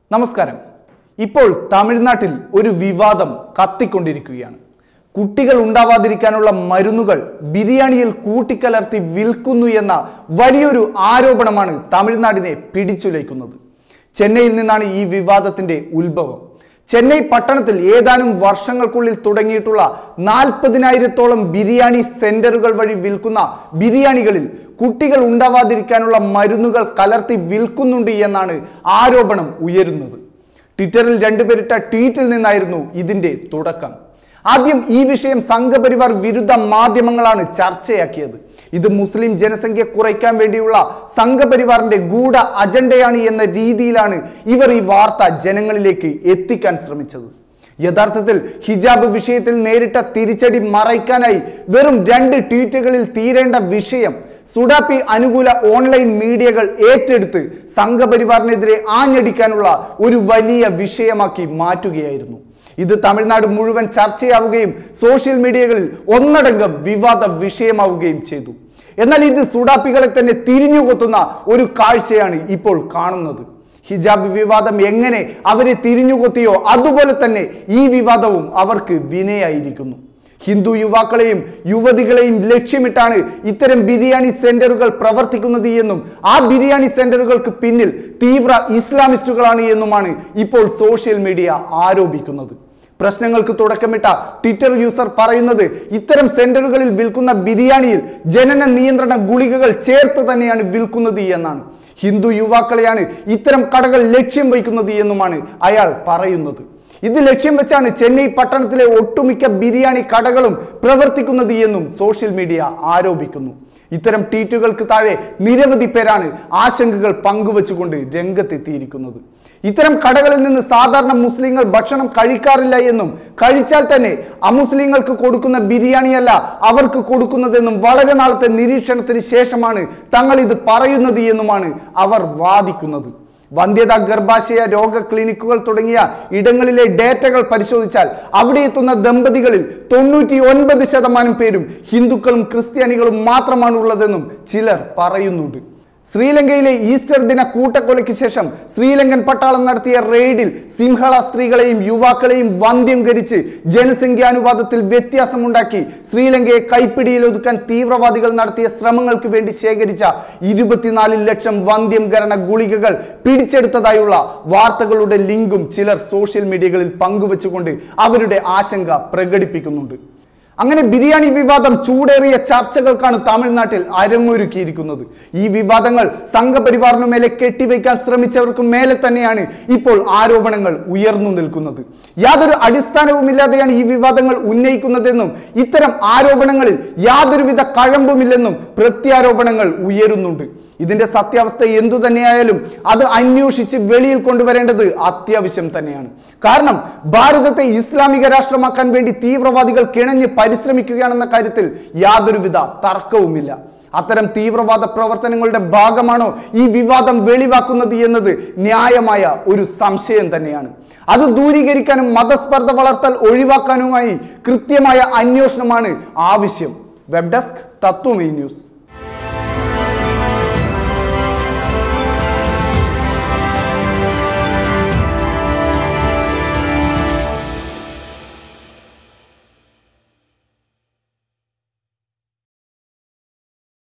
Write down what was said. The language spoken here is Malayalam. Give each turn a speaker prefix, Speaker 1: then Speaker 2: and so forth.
Speaker 1: നമസ്കാരം ഇപ്പോൾ തമിഴ്നാട്ടിൽ ഒരു വിവാദം കത്തിക്കൊണ്ടിരിക്കുകയാണ് കുട്ടികൾ ഉണ്ടാവാതിരിക്കാനുള്ള മരുന്നുകൾ ബിരിയാണിയിൽ കൂട്ടിക്കലർത്തി വിൽക്കുന്നു എന്ന വലിയൊരു ആരോപണമാണ് തമിഴ്നാടിനെ പിടിച്ചുലയ്ക്കുന്നത് ചെന്നൈയിൽ നിന്നാണ് ഈ വിവാദത്തിന്റെ ഉത്ഭവം ചെന്നൈ പട്ടണത്തിൽ ഏതാനും വർഷങ്ങൾക്കുള്ളിൽ തുടങ്ങിയിട്ടുള്ള നാൽപ്പതിനായിരത്തോളം ബിരിയാണി സെന്ററുകൾ വഴി വിൽക്കുന്ന ബിരിയാണികളിൽ കുട്ടികൾ ഉണ്ടാവാതിരിക്കാനുള്ള മരുന്നുകൾ കലർത്തി വിൽക്കുന്നുണ്ട് എന്നാണ് ആരോപണം ഉയരുന്നത് ട്വിറ്ററിൽ രണ്ടുപേരിട്ട ട്വീറ്റിൽ നിന്നായിരുന്നു ഇതിന്റെ തുടക്കം ആദ്യം ഈ വിഷയം സംഘപരിവാർ വിരുദ്ധ മാധ്യമങ്ങളാണ് ചർച്ചയാക്കിയത് ഇത് മുസ്ലിം ജനസംഖ്യ കുറയ്ക്കാൻ വേണ്ടിയുള്ള സംഘപരിവാറിന്റെ ഗൂഢ അജണ്ടയാണ് എന്ന രീതിയിലാണ് ഇവർ ഈ വാർത്ത ജനങ്ങളിലേക്ക് എത്തിക്കാൻ ശ്രമിച്ചത് യഥാർത്ഥത്തിൽ ഹിജാബ് വിഷയത്തിൽ നേരിട്ട തിരിച്ചടി മറയ്ക്കാനായി വെറും രണ്ട് ട്വീറ്റുകളിൽ തീരേണ്ട വിഷയം സുഡാപ്പി അനുകൂല ഓൺലൈൻ മീഡിയകൾ ഏറ്റെടുത്ത് സംഘപരിവാറിനെതിരെ ആഞ്ഞടിക്കാനുള്ള ഒരു വലിയ വിഷയമാക്കി മാറ്റുകയായിരുന്നു ഇത് തമിഴ്നാട് മുഴുവൻ ചർച്ചയാവുകയും സോഷ്യൽ മീഡിയകളിൽ ഒന്നടങ്കം വിവാദ വിഷയമാവുകയും ചെയ്തു എന്നാൽ ഇത് സുഡാപ്പികളെ തന്നെ തിരിഞ്ഞുകൊത്തുന്ന ഒരു കാഴ്ചയാണ് ഇപ്പോൾ കാണുന്നത് ഹിജാബ് വിവാദം എങ്ങനെ അവരെ തിരിഞ്ഞുകൊത്തിയോ അതുപോലെ തന്നെ ഈ വിവാദവും അവർക്ക് വിനയായിരിക്കുന്നു ഹിന്ദു യുവാക്കളെയും യുവതികളെയും ലക്ഷ്യമിട്ടാണ് ഇത്തരം ബിരിയാണി സെന്ററുകൾ പ്രവർത്തിക്കുന്നത് എന്നും ആ ബിരിയാണി സെന്ററുകൾക്ക് പിന്നിൽ തീവ്ര ഇസ്ലാമിസ്റ്റുകളാണ് എന്നുമാണ് ഇപ്പോൾ സോഷ്യൽ മീഡിയ ആരോപിക്കുന്നത് പ്രശ്നങ്ങൾക്ക് തുടക്കമിട്ട ട്വിറ്റർ യൂസർ പറയുന്നത് ഇത്തരം സെന്ററുകളിൽ വിൽക്കുന്ന ബിരിയാണിയിൽ ജനന നിയന്ത്രണ ഗുളികകൾ ചേർത്ത് തന്നെയാണ് വിൽക്കുന്നത് എന്നാണ് ഹിന്ദു യുവാക്കളെയാണ് ഇത്തരം കടകൾ ലക്ഷ്യം വയ്ക്കുന്നത് എന്നുമാണ് അയാൾ പറയുന്നത് ഇത് ലക്ഷ്യം വെച്ചാണ് ചെന്നൈ പട്ടണത്തിലെ ഒട്ടുമിക്ക ബിരിയാണി കടകളും പ്രവർത്തിക്കുന്നത് എന്നും സോഷ്യൽ മീഡിയ ആരോപിക്കുന്നു ഇത്തരം ട്വീറ്റുകൾക്ക് താഴെ നിരവധി പേരാണ് ആശങ്കകൾ പങ്കുവച്ചുകൊണ്ട് രംഗത്തെത്തിയിരിക്കുന്നത് ഇത്തരം കടകളിൽ നിന്ന് സാധാരണ മുസ്ലിങ്ങൾ ഭക്ഷണം കഴിക്കാറില്ല എന്നും കഴിച്ചാൽ തന്നെ അമുസ്ലിങ്ങൾക്ക് കൊടുക്കുന്ന ബിരിയാണിയല്ല അവർക്ക് കൊടുക്കുന്നതെന്നും വളരെ നാളത്തെ നിരീക്ഷണത്തിന് ശേഷമാണ് തങ്ങൾ ഇത് പറയുന്നത് എന്നുമാണ് അവർ വാദിക്കുന്നത് വന്ധ്യത ഗർഭാശയ രോഗ ക്ലിനിക്കുകൾ തുടങ്ങിയ ഇടങ്ങളിലെ ഡേറ്റകൾ പരിശോധിച്ചാൽ അവിടെ എത്തുന്ന ദമ്പതികളിൽ തൊണ്ണൂറ്റി ഒൻപത് ശതമാനം പേരും ഹിന്ദുക്കളും ക്രിസ്ത്യാനികളും മാത്രമാണ് ഉള്ളതെന്നും ചിലർ പറയുന്നുണ്ട് ശ്രീലങ്കയിലെ ഈസ്റ്റർ ദിന കൂട്ടക്കൊലയ്ക്ക് ശേഷം ശ്രീലങ്കൻ പട്ടാളം നടത്തിയ റെയ്ഡിൽ സിംഹള സ്ത്രീകളെയും യുവാക്കളെയും വന്ധ്യംകരിച്ച് ജനസംഖ്യാനുപാതത്തിൽ വ്യത്യാസമുണ്ടാക്കി ശ്രീലങ്കയെ കൈപ്പിടിയിൽ ഒതുക്കാൻ തീവ്രവാദികൾ നടത്തിയ ശ്രമങ്ങൾക്ക് വേണ്ടി ശേഖരിച്ച ഇരുപത്തിനാല് ലക്ഷം വന്ധ്യംകരണ ഗുളികകൾ പിടിച്ചെടുത്തതായുള്ള വാർത്തകളുടെ ലിങ്കും ചിലർ സോഷ്യൽ മീഡിയകളിൽ പങ്കുവച്ചുകൊണ്ട് അവരുടെ ആശങ്ക പ്രകടിപ്പിക്കുന്നുണ്ട് അങ്ങനെ ബിരിയാണി വിവാദം ചൂടേറിയ ചർച്ചകൾക്കാണ് തമിഴ്നാട്ടിൽ അരങ്ങൊരുക്കിയിരിക്കുന്നത് ഈ വിവാദങ്ങൾ സംഘപരിവാറിനു മേലെ കെട്ടിവെക്കാൻ ശ്രമിച്ചവർക്ക് മേലെ തന്നെയാണ് ഇപ്പോൾ ആരോപണങ്ങൾ ഉയർന്നു നിൽക്കുന്നത് യാതൊരു അടിസ്ഥാനവുമില്ലാതെയാണ് ഈ വിവാദങ്ങൾ ഉന്നയിക്കുന്നതെന്നും ഇത്തരം ആരോപണങ്ങളിൽ യാതൊരുവിധ കഴമ്പുമില്ലെന്നും പ്രത്യാരോപണങ്ങൾ ഉയരുന്നുണ്ട് ഇതിന്റെ സത്യാവസ്ഥ എന്തു തന്നെയായാലും അത് അന്വേഷിച്ച് വെളിയിൽ കൊണ്ടുവരേണ്ടത് അത്യാവശ്യം തന്നെയാണ് കാരണം ഭാരതത്തെ ഇസ്ലാമിക രാഷ്ട്രമാക്കാൻ വേണ്ടി തീവ്രവാദികൾ കിണഞ്ഞ് പരിശ്രമിക്കുകയാണെന്ന കാര്യത്തിൽ യാതൊരുവിധ തർക്കവുമില്ല അത്തരം തീവ്രവാദ പ്രവർത്തനങ്ങളുടെ ഭാഗമാണോ ഈ വിവാദം വെളിവാക്കുന്നത് എന്നത് ന്യായമായ ഒരു സംശയം തന്നെയാണ് അത് ദൂരീകരിക്കാനും മതസ്പർദ്ധ വളർത്തൽ ഒഴിവാക്കാനുമായി കൃത്യമായ അന്വേഷണമാണ് ആവശ്യം വെബ് ഡെസ്ക് തത്വമേ ന്യൂസ്